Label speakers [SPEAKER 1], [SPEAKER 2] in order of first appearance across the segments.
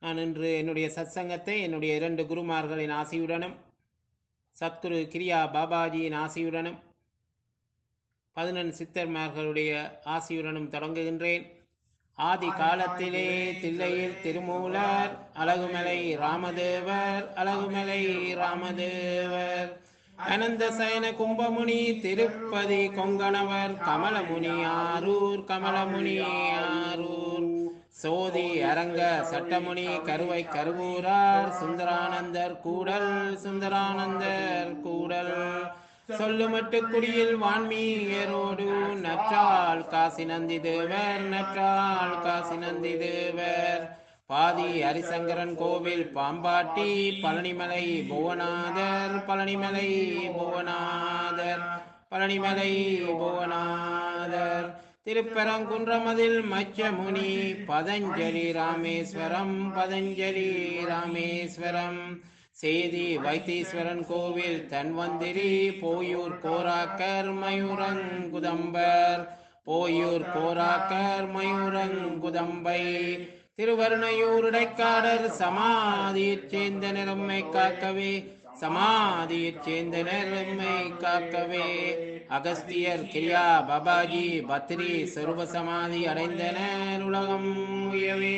[SPEAKER 1] நான் இன்று என்னுடைய சத்சங்கத்தை என்னுடைய இரண்டு குருமார்களின் ஆசியுடனும் சத்குரு கிரியா பாபாஜியின் ஆசியுடனும் பதினெண் சித்தர்மார்களுடைய ஆசியுடனும் தொடங்குகின்றேன் ஆதி காலத்திலே தில்லையில் திருமூலர் அழகுமலை ராமதேவர் அழகுமலை ராமதேவர் அனந்த சயன கும்பமுனி திருப்பதி கொங்கணவர் கமலமுனி ஆரூர் கமலமுனி ஆரூர் சோதி அரங்க சட்டமுனி கருவை கருவூரார் சுந்தரானந்தர் கூடல் சுந்தரானந்தர் கூடல் சொல்லுமட்டு குடியில் வான்மீகரோடு நற்றாள் காசி நந்தி தேவர் நற்றாள் காசி நந்தி தேவர் பாதி ஹரிசங்கரன் கோவில் பாம்பாட்டி பழனிமலை புவனாதர் பழனிமலை புவனாதர் பழனிமலை புவனாதர் திருப்பரங்குன்றமதில் மச்சமுனி பதஞ்சலி ராமேஸ்வரம் பதஞ்சலி ராமேஸ்வரம் சேதி வைத்தீஸ்வரன் கோவில் தன்வந்திரி போயூர் கோராக்கர் மயூரங்குதம்பர் போயூர் கோராக்கர் மயூரங்குதம்பை திருவருணையூர் இடைக்காடர் சமாதியைச் சேர்ந்த நிறம்மை காக்கவே சமாதியைச் சேர்ந்த நிறம்மை காக்கவே அகஸ்தியர் கிரியா பாபாஜி பத்ரி சொருப சமாதி அடைந்தனர் உலகம் உயவே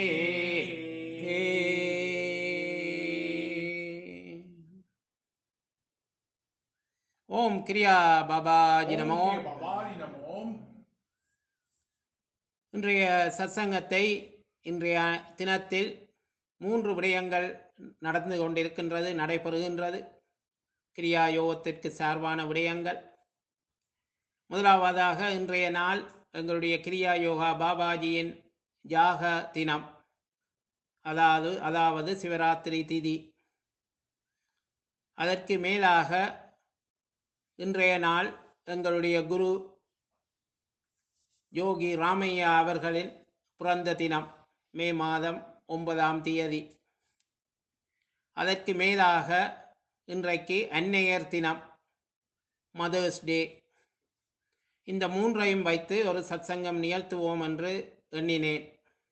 [SPEAKER 1] ஓம் கிரியா பாபாஜி நமோ
[SPEAKER 2] ஓம் பவானி நமோ
[SPEAKER 1] இன்றைய சத்சங்கத்தை இன்றைய தினத்தில் மூன்று விடயங்கள் நடந்து கொண்டிருக்கின்றது நடைபெறுகின்றது கிரியா யோகத்திற்கு சார்பான விடயங்கள் முதலாவதாக இன்றைய நாள் எங்களுடைய கிரியா யோகா பாபாஜியின் யாக தினம் அதாவது அதாவது சிவராத்திரி திதி அதற்கு மேலாக இன்றைய நாள் எங்களுடைய குரு யோகி ராமையா அவர்களின் பிறந்த தினம் மே மாதம் ஒன்பதாம் தேதி அதற்கு மேலாக இன்றைக்கு அன்னையர் தினம் மதர்ஸ் டே இந்த மூன்றையும் வைத்து ஒரு சத்சங்கம் நிகழ்த்துவோம் என்று எண்ணினேன்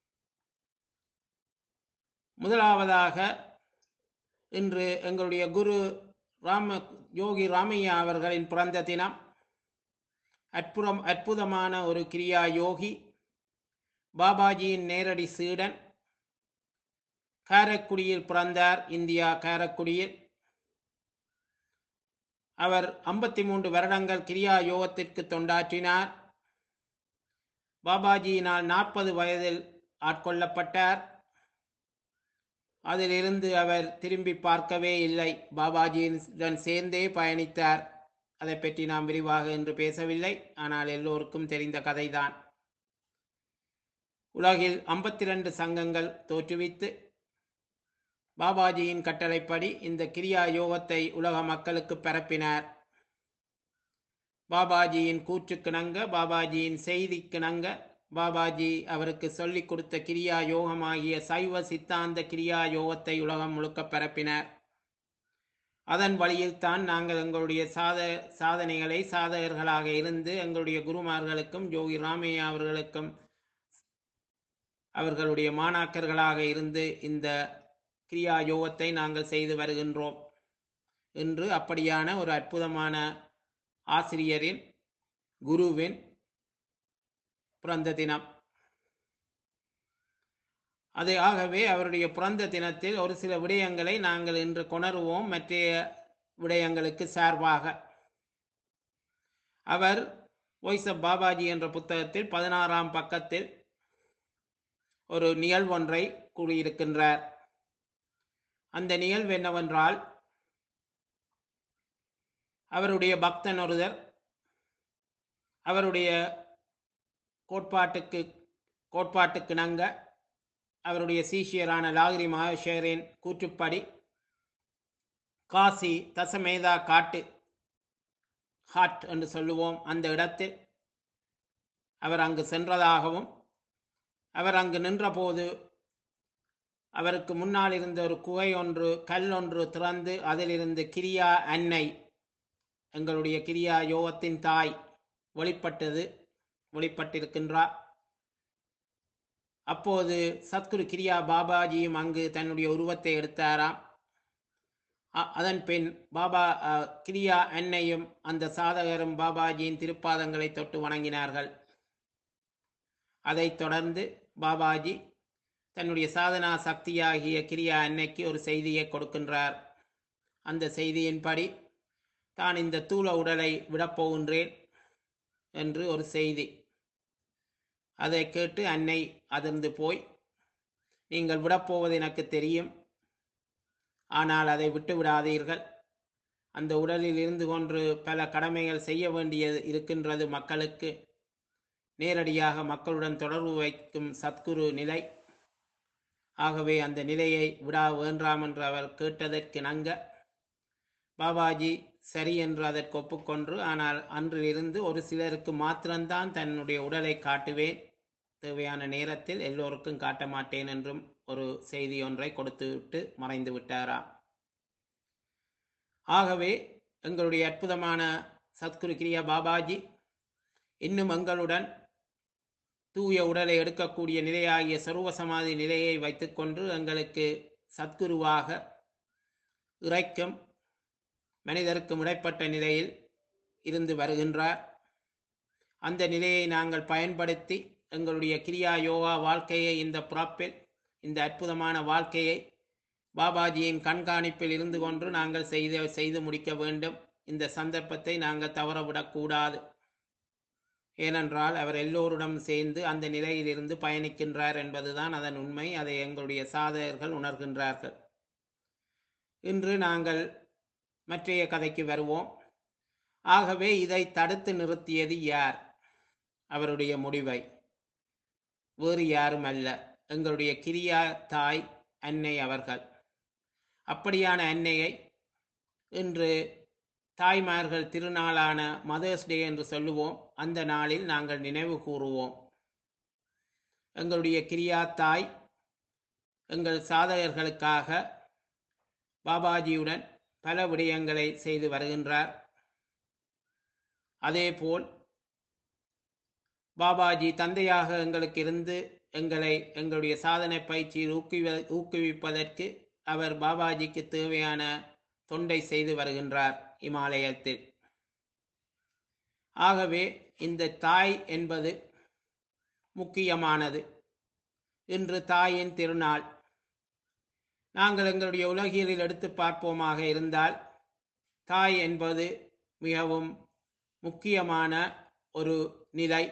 [SPEAKER 1] முதலாவதாக இன்று எங்களுடைய குரு ராம யோகி ராமையா அவர்களின் பிறந்த தினம் அற்புதம் அற்புதமான ஒரு கிரியா யோகி பாபாஜியின் நேரடி சீடன் காரக்குடியில் பிறந்தார் இந்தியா காரக்குடியில் அவர் ஐம்பத்தி மூன்று வருடங்கள் கிரியா யோகத்திற்கு தொண்டாற்றினார் பாபாஜியினால் நாற்பது வயதில் ஆட்கொள்ளப்பட்டார் அதிலிருந்து அவர் திரும்பி பார்க்கவே இல்லை பாபாஜியுடன் சேர்ந்தே பயணித்தார் அதை பற்றி நாம் விரிவாக இன்று பேசவில்லை ஆனால் எல்லோருக்கும் தெரிந்த கதைதான் உலகில் ஐம்பத்தி ரெண்டு சங்கங்கள் தோற்றுவித்து பாபாஜியின் கட்டளைப்படி இந்த கிரியா யோகத்தை உலக மக்களுக்கு பரப்பினார் பாபாஜியின் கூற்றுக்கிணங்க பாபாஜியின் செய்திக்கிணங்க பாபாஜி அவருக்கு சொல்லிக் கொடுத்த கிரியா யோகமாகிய சைவ சித்தாந்த கிரியா யோகத்தை உலகம் முழுக்க பரப்பினார் அதன் வழியில்தான் நாங்கள் எங்களுடைய சாத சாதனைகளை சாதகர்களாக இருந்து எங்களுடைய குருமார்களுக்கும் யோகி ராமையா அவர்களுக்கும் அவர்களுடைய மாணாக்கர்களாக இருந்து இந்த கிரியா யோகத்தை நாங்கள் செய்து வருகின்றோம் என்று அப்படியான ஒரு அற்புதமான ஆசிரியரின் குருவின் பிறந்த தினம் அது ஆகவே அவருடைய பிறந்த தினத்தில் ஒரு சில விடயங்களை நாங்கள் இன்று கொணருவோம் மற்ற விடயங்களுக்கு சார்பாக அவர் வாய்ஸ் ஆஃப் பாபாஜி என்ற புத்தகத்தில் பதினாறாம் பக்கத்தில் ஒரு நிகழ்வொன்றை கூறியிருக்கின்றார் அந்த நிகழ்வு என்னவென்றால் அவருடைய பக்தன் ஒருவர் அவருடைய கோட்பாட்டுக்கு கோட்பாட்டுக்கு நங்க அவருடைய சீஷியரான லாகிரி மகேஸ்வரின் கூற்றுப்படி காசி தசமேதா காட்டு ஹாட் என்று சொல்லுவோம் அந்த இடத்தில் அவர் அங்கு சென்றதாகவும் அவர் அங்கு நின்றபோது அவருக்கு முன்னால் இருந்த ஒரு குகை ஒன்று கல் ஒன்று திறந்து அதிலிருந்து கிரியா அன்னை எங்களுடைய கிரியா யோகத்தின் தாய் வெளிப்பட்டது வெளிப்பட்டிருக்கின்றார் அப்போது சத்குரு கிரியா பாபாஜியும் அங்கு தன்னுடைய உருவத்தை எடுத்தாராம் அ- அதன் பின் பாபா அ, கிரியா அன்னையும் அந்த சாதகரும் பாபாஜியின் திருப்பாதங்களை தொட்டு வணங்கினார்கள் அதைத் தொடர்ந்து பாபாஜி தன்னுடைய சாதனா சக்தியாகிய கிரியா அன்னைக்கு ஒரு செய்தியை கொடுக்கின்றார் அந்த செய்தியின்படி தான் இந்த தூள உடலை விடப்போகின்றேன் என்று ஒரு செய்தி அதை கேட்டு அன்னை அதிர்ந்து போய் நீங்கள் விடப்போவது எனக்கு தெரியும் ஆனால் அதை விட்டு விடாதீர்கள் அந்த உடலில் இருந்து கொண்டு பல கடமைகள் செய்ய வேண்டியது இருக்கின்றது மக்களுக்கு நேரடியாக மக்களுடன் தொடர்பு வைக்கும் சத்குரு நிலை ஆகவே அந்த நிலையை விடா வேண்டாம் என்று அவர் கேட்டதற்கு நங்க பாபாஜி சரி என்று அதற்கு ஒப்புக்கொண்டு ஆனால் அன்றிலிருந்து ஒரு சிலருக்கு மாத்திரம்தான் தன்னுடைய உடலை காட்டுவேன் தேவையான நேரத்தில் எல்லோருக்கும் காட்ட மாட்டேன் என்றும் ஒரு செய்தி ஒன்றை கொடுத்துவிட்டு மறைந்து விட்டாராம் ஆகவே எங்களுடைய அற்புதமான சத்குரு கிரியா பாபாஜி இன்னும் எங்களுடன் தூய உடலை எடுக்கக்கூடிய நிலையாகிய சர்வ சமாதி நிலையை வைத்துக்கொண்டு எங்களுக்கு சத்குருவாக இறைக்கும் மனிதருக்கும் இடைப்பட்ட நிலையில் இருந்து வருகின்றார் அந்த நிலையை நாங்கள் பயன்படுத்தி எங்களுடைய கிரியா யோகா வாழ்க்கையை இந்த பிறப்பில் இந்த அற்புதமான வாழ்க்கையை பாபாஜியின் கண்காணிப்பில் இருந்து கொண்டு நாங்கள் செய்து செய்து முடிக்க வேண்டும் இந்த சந்தர்ப்பத்தை நாங்கள் தவறவிடக்கூடாது ஏனென்றால் அவர் எல்லோருடன் சேர்ந்து அந்த நிலையிலிருந்து பயணிக்கின்றார் என்பதுதான் அதன் உண்மை அதை எங்களுடைய சாதகர்கள் உணர்கின்றார்கள் இன்று நாங்கள் மற்றைய கதைக்கு வருவோம் ஆகவே இதை தடுத்து நிறுத்தியது யார் அவருடைய முடிவை வேறு யாரும் அல்ல எங்களுடைய கிரியா தாய் அன்னை அவர்கள் அப்படியான அன்னையை இன்று தாய்மார்கள் திருநாளான மதர்ஸ் டே என்று சொல்லுவோம் அந்த நாளில் நாங்கள் நினைவு கூறுவோம் எங்களுடைய கிரியா தாய் எங்கள் சாதகர்களுக்காக பாபாஜியுடன் பல விடயங்களை செய்து வருகின்றார் அதேபோல் பாபாஜி தந்தையாக எங்களுக்கு இருந்து எங்களை எங்களுடைய சாதனை பயிற்சியில் ஊக்குவி ஊக்குவிப்பதற்கு அவர் பாபாஜிக்கு தேவையான தொண்டை செய்து வருகின்றார் இமாலயத்தில் ஆகவே இந்த தாய் என்பது முக்கியமானது இன்று தாயின் திருநாள் நாங்கள் எங்களுடைய உலகியலில் எடுத்து பார்ப்போமாக இருந்தால் தாய் என்பது மிகவும் முக்கியமான ஒரு நிலை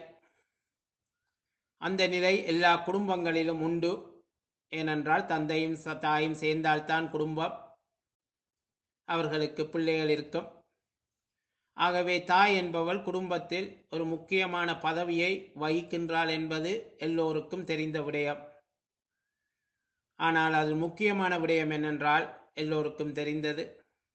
[SPEAKER 1] அந்த நிலை எல்லா குடும்பங்களிலும் உண்டு ஏனென்றால் தந்தையும் ச- தாயும் சேர்ந்தால்தான் குடும்பம் அவர்களுக்கு பிள்ளைகள் இருக்கும் ஆகவே தாய் என்பவள் குடும்பத்தில் ஒரு முக்கியமான பதவியை வகிக்கின்றாள் என்பது எல்லோருக்கும் தெரிந்த விடயம் ஆனால் அது முக்கியமான விடயம் என்னென்றால் எல்லோருக்கும் தெரிந்தது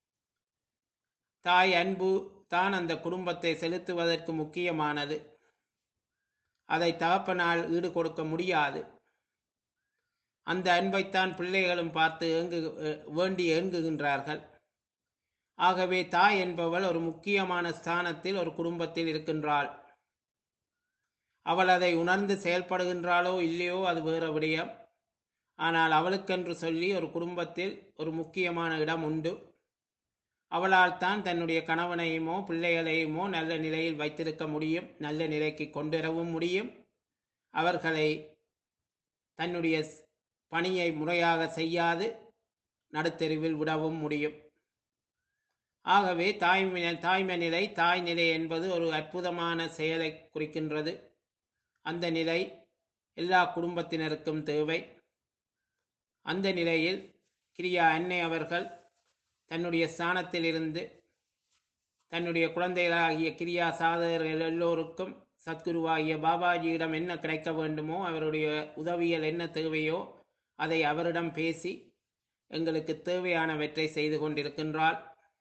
[SPEAKER 1] தாய் அன்பு தான் அந்த குடும்பத்தை செலுத்துவதற்கு முக்கியமானது அதை தகப்பனால் ஈடு கொடுக்க முடியாது அந்த அன்பைத்தான் பிள்ளைகளும் பார்த்து ஏங்கு அஹ் வேண்டி ஏங்குகின்றார்கள் ஆகவே தாய் என்பவள் ஒரு முக்கியமான ஸ்தானத்தில் ஒரு குடும்பத்தில் இருக்கின்றாள் அவள் அதை உணர்ந்து செயல்படுகின்றாளோ இல்லையோ அது வேறு விடயம் ஆனால் அவளுக்கென்று சொல்லி ஒரு குடும்பத்தில் ஒரு முக்கியமான இடம் உண்டு அவளால் தான் தன்னுடைய கணவனையுமோ பிள்ளைகளையுமோ நல்ல நிலையில் வைத்திருக்க முடியும் நல்ல நிலைக்கு கொண்டுவரவும் முடியும் அவர்களை தன்னுடைய ஸ்- பணியை முறையாக செய்யாது நடுத்தெருவில் விடவும் முடியும் ஆகவே தாய்மை தாய்மை நிலை தாய் நிலை என்பது ஒரு அற்புதமான செயலை குறிக்கின்றது அந்த நிலை எல்லா குடும்பத்தினருக்கும் தேவை அந்த நிலையில் கிரியா அன்னை அவர்கள் தன்னுடைய ஸ்தானத்தில் இருந்து தன்னுடைய குழந்தைகளாகிய கிரியா சாதகர்கள் எல்லோருக்கும் சத்குருவாகிய பாபாஜியிடம் என்ன கிடைக்க வேண்டுமோ அவருடைய உதவியல் என்ன தேவையோ அதை அவரிடம் பேசி எங்களுக்கு தேவையானவற்றை செய்து கொண்டிருக்கின்றாள்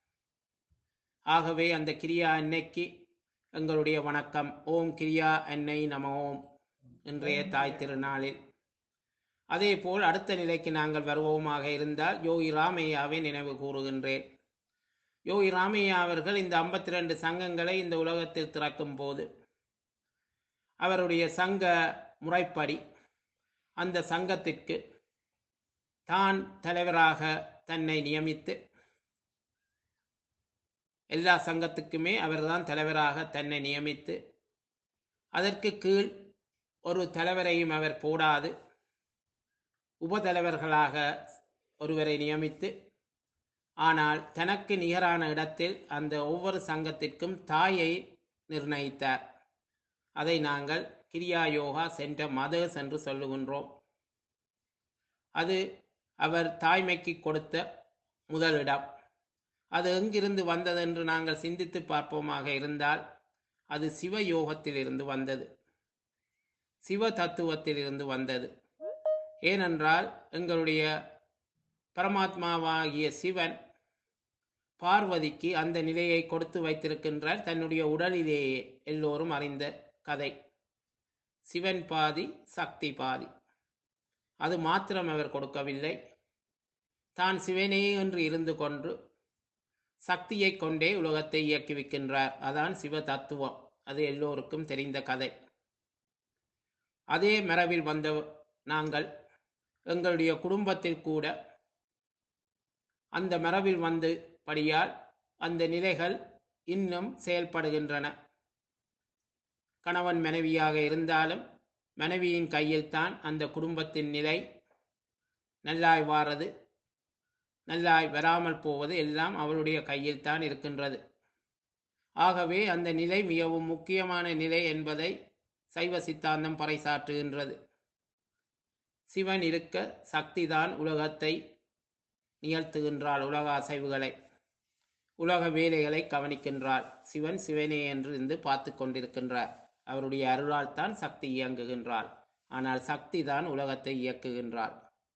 [SPEAKER 1] ஆகவே அந்த கிரியா அன்னைக்கு எங்களுடைய வணக்கம் ஓம் கிரியா அன்னை நம ஓம் இன்றைய தாய் திருநாளில் அதேபோல் அடுத்த நிலைக்கு நாங்கள் வருவோமாக இருந்தால் யோகி ராமையாவை நினைவு கூறுகின்றேன் யோகி ராமையா அவர்கள் இந்த 52 சங்கங்களை இந்த உலகத்தில் திறக்கும் போது அவருடைய சங்க முறைப்படி அந்த சங்கத்திற்கு தான் தலைவராக தன்னை நியமித்து எல்லா சங்கத்துக்குமே அவர்தான் தலைவராக தன்னை நியமித்து அதற்கு கீழ் ஒரு தலைவரையும் அவர் போடாது உபதலைவர்களாக ஒருவரை நியமித்து ஆனால் தனக்கு நிகரான இடத்தில் அந்த ஒவ்வொரு சங்கத்திற்கும் தாயை நிர்ணயித்தார் அதை நாங்கள் கிரியா யோகா சென்ற மதர்ஸ் என்று சொல்லுகின்றோம் அது அவர் தாய்மைக்கு கொடுத்த முதலிடம் அது எங்கிருந்து வந்ததென்று நாங்கள் சிந்தித்து பார்ப்போமாக இருந்தால் அது சிவ யோகத்திலிருந்து வந்தது சிவ தத்துவத்திலிருந்து வந்தது ஏனென்றால் எங்களுடைய பரமாத்மாவாகிய சிவன் பார்வதிக்கு அந்த நிலையை கொடுத்து வைத்திருக்கின்றார் தன்னுடைய உடலிலேயே எல்லோரும் அறிந்த கதை சிவன் பாதி சக்தி பாதி அது மாத்திரம் அவர் கொடுக்கவில்லை தான் சிவனே என்று இருந்து கொண்டு சக்தியை கொண்டே உலகத்தை இயக்குவிக்கின்றார் அதான் சிவ தத்துவம் அது எல்லோருக்கும் தெரிந்த கதை அதே மரபில் வந்த நாங்கள் எங்களுடைய குடும்பத்தில் கூட அந்த மரபில் வந்து படியால் அந்த நிலைகள் இன்னும் செயல்படுகின்றன கணவன் மனைவியாக இருந்தாலும் மனைவியின் கையில்தான் அந்த குடும்பத்தின் நிலை நல்லாய் வாரது நல்லாய் வராமல் போவது எல்லாம் அவளுடைய கையில்தான் இருக்கின்றது ஆகவே அந்த நிலை மிகவும் முக்கியமான நிலை என்பதை சைவ சித்தாந்தம் பறைசாற்றுகின்றது சிவன் இருக்க சக்திதான் உலகத்தை நிகழ்த்துகின்றாள் உலக அசைவுகளை உலக வேலைகளை கவனிக்கின்றாள் சிவன் சிவனே என்று இருந்து பார்த்து கொண்டிருக்கின்றார் அவருடைய அருளால் தான் சக்தி இயங்குகின்றாள் ஆனால் சக்தி தான் உலகத்தை இயக்குகின்றாள்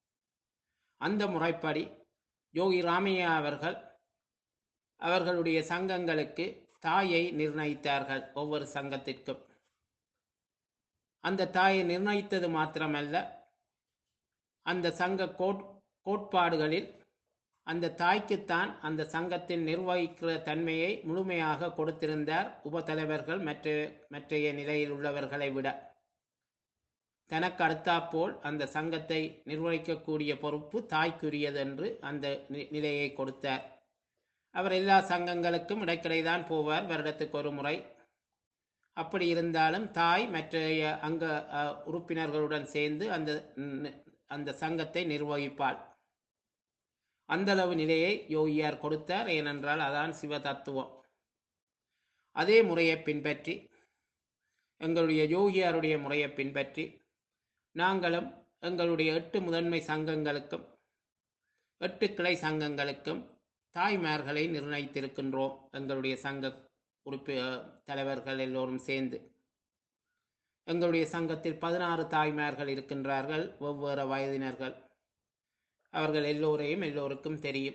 [SPEAKER 1] அந்த முறைப்படி யோகி ராமையா அவர்கள் அவர்களுடைய சங்கங்களுக்கு தாயை நிர்ணயித்தார்கள் ஒவ்வொரு சங்கத்திற்கும் அந்த தாயை நிர்ணயித்தது மாத்திரமல்ல அந்த சங்க கோட் கோட்பாடுகளில் அந்த தாய்க்குத்தான் அந்த சங்கத்தின் நிர்வகிக்கிற தன்மையை முழுமையாக கொடுத்திருந்தார் உபதலைவர்கள் மற்ற மற்றைய நிலையில் உள்ளவர்களை விட தனக்கு அடுத்தாப்போல் அந்த சங்கத்தை நிர்வகிக்கக்கூடிய பொறுப்பு தாய்க்குரியது என்று அந்த நி- நிலையை கொடுத்தார் அவர் எல்லா சங்கங்களுக்கும் இடைக்கிடை தான் போவார் வருடத்துக்கு ஒரு முறை அப்படி இருந்தாலும் தாய் மற்றைய அங்க அஹ், உறுப்பினர்களுடன் சேர்ந்து அந்த ந- அந்த சங்கத்தை நிர்வகிப்பாள் அந்தளவு நிலையை யோகியார் கொடுத்தார் ஏனென்றால் அதான் சிவ தத்துவம் அதே முறையை பின்பற்றி எங்களுடைய யோகியாருடைய முறையை பின்பற்றி நாங்களும் எங்களுடைய எட்டு முதன்மை சங்கங்களுக்கும் எட்டு கிளை சங்கங்களுக்கும் தாய்மார்களை நிர்ணயித்திருக்கின்றோம் எங்களுடைய சங்க உறுப்பி அஹ், தலைவர்கள் எல்லோரும் சேர்ந்து எங்களுடைய சங்கத்தில் பதினாறு தாய்மார்கள் இருக்கின்றார்கள் வெவ்வேறு வயதினர்கள் அவர்கள் எல்லோரையும் எல்லோருக்கும் தெரியும்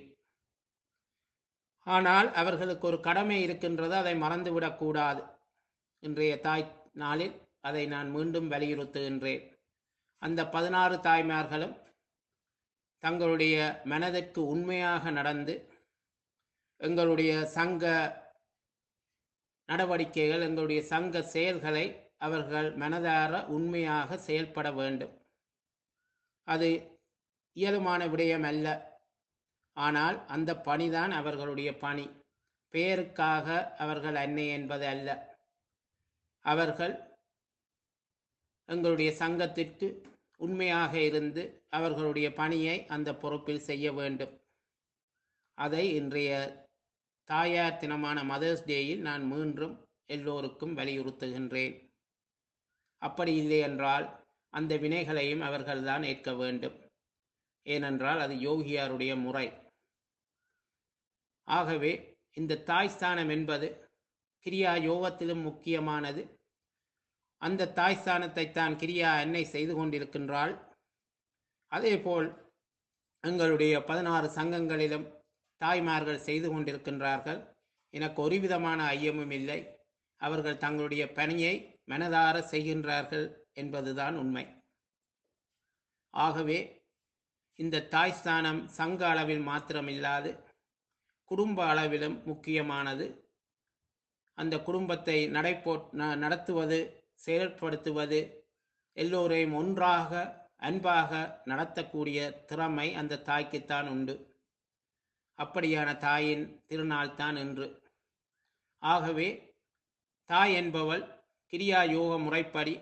[SPEAKER 1] ஆனால் அவர்களுக்கு ஒரு கடமை இருக்கின்றது அதை மறந்துவிடக்கூடாது இன்றைய தாய் நாளில் அதை நான் மீண்டும் வலியுறுத்துகின்றேன் அந்த பதினாறு தாய்மார்களும் தங்களுடைய மனதிற்கு உண்மையாக நடந்து எங்களுடைய சங்க நடவடிக்கைகள் எங்களுடைய சங்க செயல்களை அவர்கள் மனதார உண்மையாக செயல்பட வேண்டும் அது இயலுமான விடயம் அல்ல ஆனால் அந்த பணிதான் அவர்களுடைய பணி பெயருக்காக அவர்கள் அன்னை என்பது அல்ல அவர்கள் எங்களுடைய சங்கத்திற்கு உண்மையாக இருந்து அவர்களுடைய பணியை அந்த பொறுப்பில் செய்ய வேண்டும் அதை இன்றைய தாயார் தினமான மதர்ஸ் டேயில் நான் மீண்டும் எல்லோருக்கும் வலியுறுத்துகின்றேன் அப்படி இல்லை என்றால் அந்த வினைகளையும் அவர்கள்தான் ஏற்க வேண்டும் ஏனென்றால் அது யோகியாருடைய முறை ஆகவே இந்த தாய் ஸ்தானம் என்பது கிரியா யோகத்திலும் முக்கியமானது அந்த தாய் ஸ்தானத்தை தான் கிரியா அன்னை செய்து கொண்டிருக்கின்றாள் அதேபோல் எங்களுடைய பதினாறு சங்கங்களிலும் தாய்மார்கள் செய்து கொண்டிருக்கின்றார்கள் எனக்கு ஒரு விதமான ஐயமும் இல்லை அவர்கள் தங்களுடைய பணியை மனதார செய்கின்றார்கள் என்பதுதான் உண்மை ஆகவே இந்த தாய் ஸ்தானம் சங்க அளவில் மாத்திரமில்லாது குடும்ப அளவிலும் முக்கியமானது அந்த குடும்பத்தை நடைபோ ந- நடத்துவது செயல்படுத்துவது எல்லோரையும் ஒன்றாக அன்பாக நடத்தக்கூடிய திறமை அந்த தாய்க்குத்தான் உண்டு அப்படியான தாயின் திருநாள் தான் என்று ஆகவே தாய் என்பவள் கிரியா யோக முறைப்படி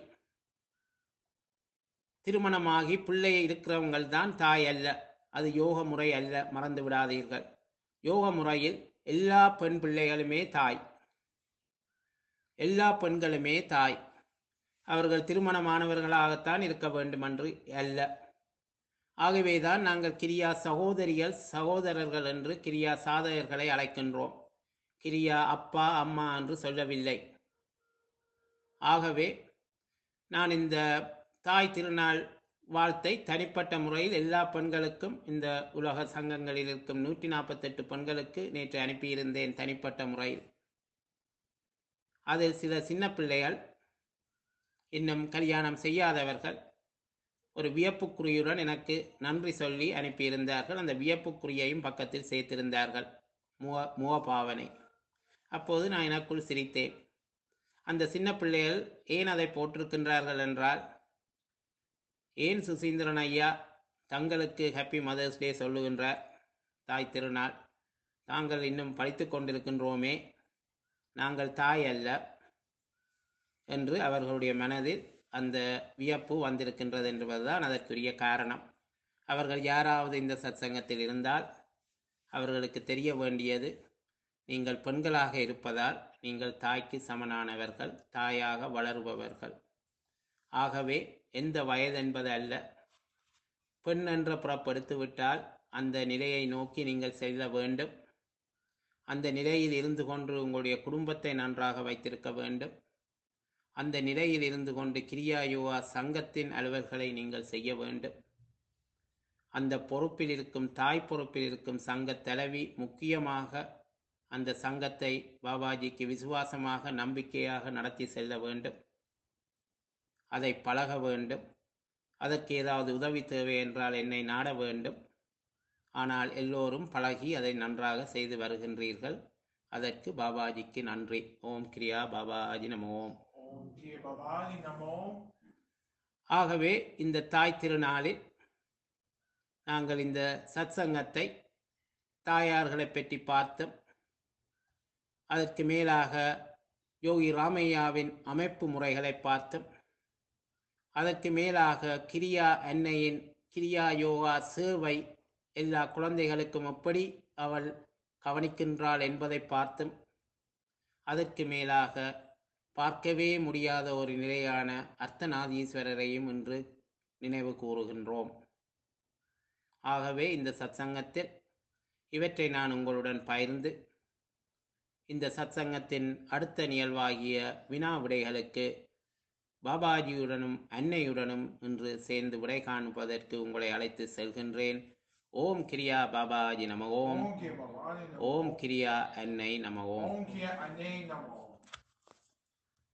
[SPEAKER 1] திருமணமாகி பிள்ளை இருக்கிறவங்கள் தான் தாய் அல்ல அது யோக முறை அல்ல மறந்து விடாதீர்கள் யோக முறையில் எல்லா பெண் பிள்ளைகளுமே தாய் எல்லா பெண்களுமே தாய் அவர்கள் திருமணமானவர்களாகத்தான் இருக்க வேண்டும் என்று அல்ல ஆகவேதான் நாங்கள் கிரியா சகோதரிகள் சகோதரர்கள் என்று கிரியா சாதகர்களை அழைக்கின்றோம் கிரியா அப்பா அம்மா என்று சொல்லவில்லை ஆகவே நான் இந்த தாய் திருநாள் வாழ்த்தை தனிப்பட்ட முறையில் எல்லா பெண்களுக்கும் இந்த உலக சங்கங்களில் இருக்கும் நூற்றி நாற்பத்தெட்டு பெண்களுக்கு நேற்று அனுப்பியிருந்தேன் தனிப்பட்ட முறையில் அதில் சில சின்ன பிள்ளைகள் இன்னும் கல்யாணம் செய்யாதவர்கள் ஒரு வியப்புக்குறியுடன் எனக்கு நன்றி சொல்லி அனுப்பியிருந்தார்கள் அந்த வியப்புக்குறியையும் பக்கத்தில் சேர்த்திருந்தார்கள் முக முகபாவனை அப்போது நான் எனக்குள் சிரித்தேன் அந்த சின்ன பிள்ளைகள் ஏன் அதை போட்டிருக்கின்றார்கள் என்றால் ஏன் சுசீந்திரன் ஐயா தங்களுக்கு ஹாப்பி மதர்ஸ் டே சொல்லுகின்றார் தாய் திருநாள் தாங்கள் இன்னும் படித்து கொண்டிருக்கின்றோமே நாங்கள் தாய் அல்ல என்று அவர்களுடைய மனதில் அந்த வியப்பு வந்திருக்கின்றது என்பதுதான் அதற்குரிய காரணம் அவர்கள் யாராவது இந்த சத்சங்கத்தில் இருந்தால் அவர்களுக்கு தெரிய வேண்டியது நீங்கள் பெண்களாக இருப்பதால் நீங்கள் தாய்க்கு சமனானவர்கள் தாயாக வளருபவர்கள் ஆகவே எந்த வயது என்பது அல்ல பெண் என்ற புறப்படுத்து விட்டால் அந்த நிலையை நோக்கி நீங்கள் செல்ல வேண்டும் அந்த நிலையில் இருந்து கொண்டு உங்களுடைய குடும்பத்தை நன்றாக வைத்திருக்க வேண்டும் அந்த நிலையில் இருந்து கொண்டு கிரியா யோகா சங்கத்தின் அலுவல்களை நீங்கள் செய்ய வேண்டும் அந்த பொறுப்பில் இருக்கும் தாய் பொறுப்பில் இருக்கும் சங்க தலைவி முக்கியமாக அந்த சங்கத்தை பாபாஜிக்கு விசுவாசமாக நம்பிக்கையாக நடத்தி செல்ல வேண்டும் அதை பழக வேண்டும் அதற்கு ஏதாவது உதவி தேவை என்றால் என்னை நாட வேண்டும் ஆனால் எல்லோரும் பழகி அதை நன்றாக செய்து வருகின்றீர்கள் அதற்கு பாபாஜிக்கு நன்றி ஓம் கிரியா பாபாஜி நம ஓம்
[SPEAKER 2] ஓம் கிரிய பவானி நமோ
[SPEAKER 1] ஆகவே இந்த தாய் திருநாளில் நாங்கள் இந்த சத்சங்கத்தை தாயார்களை பற்றி பார்த்தோம் அதற்கு மேலாக யோகி ராமையாவின் அமைப்பு முறைகளை பார்த்தோம் அதற்கு மேலாக கிரியா அன்னையின் கிரியா யோகா சேவை எல்லா குழந்தைகளுக்கும் எப்படி அவள் கவனிக்கின்றாள் என்பதை பார்த்தும் அதற்கு மேலாக பார்க்கவே முடியாத ஒரு நிலையான அர்த்தநாதீஸ்வரரையும் இன்று நினைவு கூறுகின்றோம் ஆகவே இந்த சத்சங்கத்தில் இவற்றை நான் உங்களுடன் பகிர்ந்து இந்த சத்சங்கத்தின் அடுத்த நிகழ்வாகிய வினா விடைகளுக்கு பாபாஜியுடனும் அன்னையுடனும் இன்று சேர்ந்து விடை காண்பதற்கு உங்களை அழைத்து செல்கின்றேன் ஓம் கிரியா பாபாஜி நம ஓம்
[SPEAKER 2] ஓம் கிரிய பவானி நமோ
[SPEAKER 1] ஓம் கிரியா அன்னை நம ஓம்
[SPEAKER 2] ஓம் கிரிய அன்னை நமோ